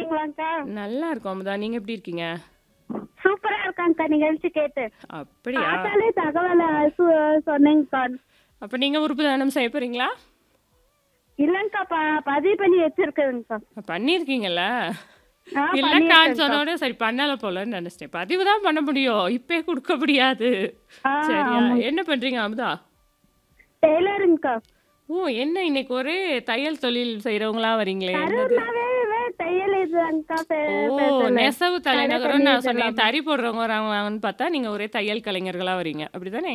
இருக்கீங்களாங்க்கா நல்லா இருக்கோம் அமுதா நீங்க எப்படி இருக்கீங்க சூப்பரா இருக்காங்கக்கா நிகழ்ச்சி கேட்டு அப்படியா பார்த்தாலே தகவலை சு- சொன்னீங்கக்கா அப்ப நீங்க உறுப்பு தானம் செய்ய போறீங்களா இல்லைங்கக்கா ப- பதிவு பண்ணி வச்சிருக்குதுங்கக்கா பண்ணிருக்கீங்கல்ல ஆ, இல்லக்கான்னு பண்ணியிருக்கேன்க்கா. சொன்னோட சரி பண்ணல போலன்னு நினைச்சிட்டேன் பதிவு தான் பண்ண முடியும் இப்பே கொடுக்க முடியாது ஆ, சரியா என்ன பண்றீங்க அமுதா டெய்லருங்கக்கா ஓ என்ன இன்னைக்கு ஒரே தையல் தொழில் செய்யறவங்களா வரீங்களே என்னது கரூர்னாவே தையல் இதுதாங்கக்கா ஓ பே- நெசவு தலைநகரம் நான் பண்ணி சொன்னேன் தறி போடுறவங்க வராங்கன்னு பார்த்தா நீங்க ஒரே தையல் கலைஞர்களா வரீங்க அப்படிதானே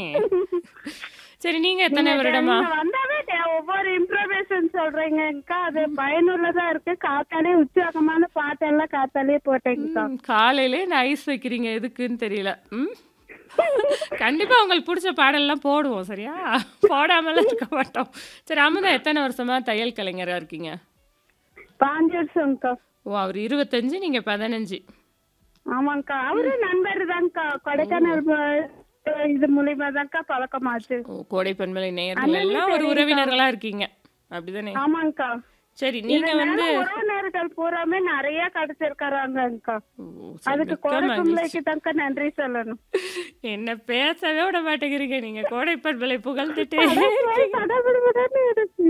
சரி நீங்க எத்தனை வருடமா நீங்க வந்தாவே டே- ஒவ்வொரு இன்ஃபர்மேஷன் சொல்றீங்கக்கா அது பயனுள்ளதா இருக்கு காத்தாலே உற்சாகமான பாட்டெல்லாம் காத்தாலே போட்டேங்கக்கா ம், காலையிலே நான் ஐஸ் வைக்கிறீங்க எதுக்குன்னு தெரியல ம் கண்டிப்பா உங்களுக்கு பிடிச்ச பாடல்லாம் போடுவோம் சரியா போடாமலாம் இருக்க மாட்டோம் சரி அமுதா எத்தனை வருஷமா தையல் கலைஞரா இருக்கீங்க பாஞ்சு வருஷம்க்கா ஓ அவர் இருபத்தஞ்சு நீங்க பதினஞ்சு ஆமாங்கக்கா அவரு நண்பர் தான்க்கா கொடைக்கானல் ப- இது மூலியமா தான்க்கா பழக்கமாச்சு ஓ கோடை பண்பலை நேயர்கள் எல்லாம் ஒரு உறவினர்களா இருக்கீங்க அப்படிதானே ஆமாங்கக்கா சரி நீங்க வந்து இதனால உறவினர்கள் பூராமே நிறைய கிடைச்சிருக்காங்கக்கா ஓ, சரி, அதுக்கு மிக்க மகிழ்ச்சி. கோடைக்கும்பளைக்கு தான்க்கா நன்றி சொல்லணும் என்ன பேசவே விட மாட்டேங்கிறீங்க நீங்க கோடை பண்பலை புகழ்ந்துட்டே படபடபடன்னு இருக்கு.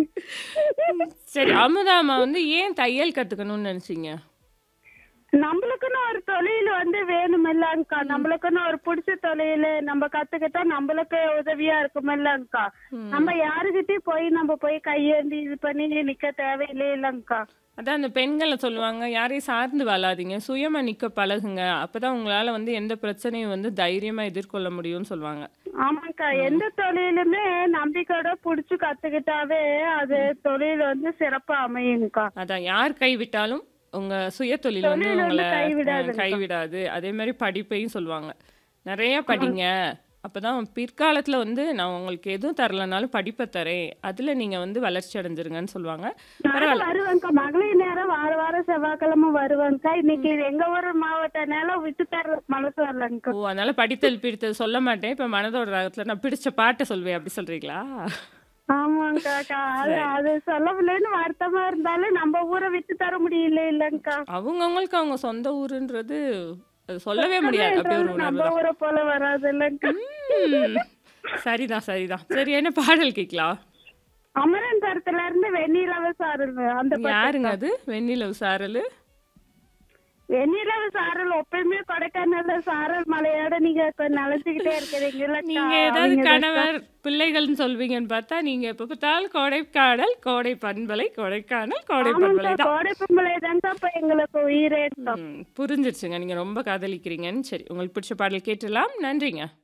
சரி அமுதாமா வந்து ஏன் தையல் கத்துக்கணும்னு நினைச்சீங்க நம்மளுக்குன்னு ஒரு தொழில் வந்து வேணுமில்லங்கக்கா நம்மளுக்குன்னு ஒரு பிடிச்ச தொழில் நம்ம கத்துக்கிட்டா நம்மளுக்கு உதவியா இருக்குமில்லங்கக்கா நம்ம யாருகிட்டயும் போய் நம்ம போய் கையேந்தி இது பண்ணி நிக்க தேவையில்லை இல்லங்கக்கா அதான் அந்த பெண்களை சொல்லுவாங்க யாரையும் சார்ந்து வாழாதீங்க சுயமா நிக்க பழகுங்க அப்பதான் உங்களால வந்து எந்த பிரச்சனையும் வந்து தைரியமா எதிர்கொள்ள முடியும்னு சொல்லுவாங்க ஆமாக்கா எந்த தொழிலுமே நம்பிக்கையோட புடிச்சு கத்துக்கிட்டாவே அது தொழில் வந்து சிறப்பா அமையுங்கக்கா அதான் யார் கைவிட்டாலும் உங்க சுய தொழில் வந்து தொழில் வந்து உங்களை கைவிடாதுங்கக்கா. அஹ், கைவிடாது அதே மாதிரி படிப்பையும் சொல்லுவாங்க நிறைய படிங்க அப்பதான் பிற்காலத்துல வந்து நான் உங்களுக்கு எதுவும் தரலனாலும் படிப்பை தரேன் அதுல நீங்க வந்து வளர்ச்சி அடைஞ்சிருங்கன்னு சொல்லுவாங்க நானும் வருவேங்க்கா மகளிர் நேரம் வார வாரம் செவ்வாய்க்கிழமை வருவேங்க்கா இன்னைக்கு எங்க ஊர் மாவட்ட நேரம் விட்டு தர மனசு வரலங்கக்கா ஓ அதனால படித்தல் பிடித்தல் சொல்ல மாட்டேன் இப்ப மனதோட ராகத்துல நான் பிடிச்ச பாட்டை சொல்வேன் அப்படி சொல்றீங்களா ஆமாங்கக்கா அக்கா. அது அது சொல்லவில்லைன்னு வருத்தமா இருந்தாலும் நம்ம ஊரை விட்டு தர முடியல இல்லங்கக்கா அவங்கவுங்களுக்கு அவங்க சொந்த ஊருன்றது அது சொல்லவே முடியாது அப்படி ஒரு உணர்வு நம்ம ஊரை போல வராது இல்லங்கக்கா ம். சரிதான் சரிதான் சரி என்ன பாடல் கேட்கலாம் அமரன் தரத்துல இருந்து வெண்ணிலவ சாரல் அந்த ப- யாருங்க அது வெண்ணிலவு சாரல் வெண்ணிலவ சாரல் எப்பயுமே கொடைக்கானல்ல சாரல் மலையோட நீங்க இப்ப நினைச்சுக்கிட்டே இருக்கிறீங்கல்ல நீங்க ஏதாவது கணவர் பிள்ளைகள்னு சொல்வீங்கன்னு பார்த்தா நீங்க எப்ப பார்த்தாலும் கோடைக்காடல் கோடை பண்பலை கொடைக்கானல் கோடை பண்பலை தான் கோடை பொம்பளை தான்க்கா இப்ப எங்களுக்கு உயிரே ம், புரிஞ்சிருச்சுங்க நீங்க ரொம்ப காதலிக்கிறீங்கன்னு சரி உங்களுக்கு பிடிச்ச பாடல் கேட்டுடலாம் நன்றிங்க